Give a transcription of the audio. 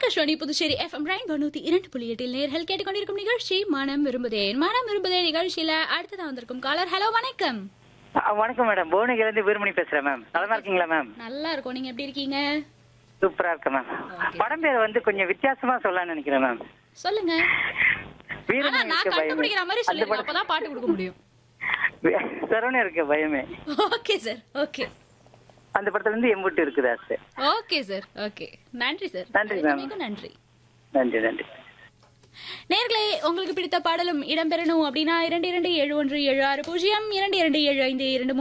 Akashvani Puducherry FM rainbow நூத்தி இரண்டு புள்ளி எட்டில் நேர்கள் கேட்டுக்கொண்டிருக்கும் நிகழ்ச்சி மனம் விரும்புதே மனம் விரும்புதே நிகழ்ச்சியில அடுத்ததா வந்திருக்கும் காலர் ஹலோ வணக்கம் ஆ, வணக்கம் மேடம் புவனகில இருந்து வீரமணி பேசுறேன் மேம் நலமா இருக்கீங்களா மேம் நல்லா இருக்கும் நீங்க எப்படி இருக்கீங்க சூப்பரா இருக்கேன் மேம் படம் பேர் வந்து கொஞ்சம் வித்தியாசமா சொல்லலாம்னு நினைக்கிறேன் மேம் சொல்லுங்க ஆனா வீரமணி நான் இருக்க பயமே கண்டுபிடிக்கிற மாதிரி அந்த சொல்லுங்க படம் அப்பதான் பாட்டு கொடுக்க முடியும் சரவணன் இருக்க பயமே ஓகே சார் ஓகே அந்த படத்துல இருந்து எம்புட்டு இருக்குதா சார் ஓகே சார் ஓகே நன்றி சார் நன்றி, ma'am. மிக நன்றி நன்றி நன்றி நேர்களே உங்களுக்கு பிடித்த பாடலும் இடம்பெறணும் அப்படின்னா இரண்டு இரண்டு ஏழு ஒன்று ஏழு ஆறு பூஜ்ஜியம் இரண்டு இரண்டு ஏழு ஐந்து இரண்டு